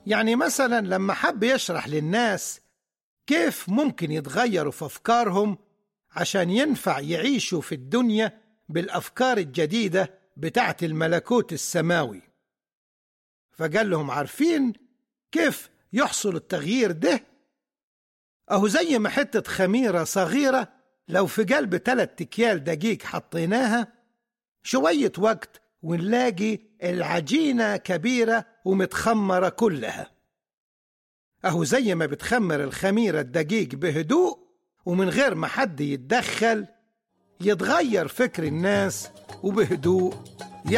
يعني مثلا لما حب يشرح للناس كيف ممكن يتغيروا في أفكارهم عشان ينفع يعيشوا في الدنيا بالأفكار الجديدة بتاعت الملكوت السماوي فقال لهم عارفين كيف يحصل التغيير ده أهو زي ما حتة خميرة صغيرة لو في قلب تلات أكيال دقيق حطيناها شوية وقت ونلاقي العجينة كبيرة ومتخمرة كلها أهو زي ما بتخمر الخميرة الدقيق بهدوء ومن غير ما حد يتدخل يتغير فكر الناس وبهدوء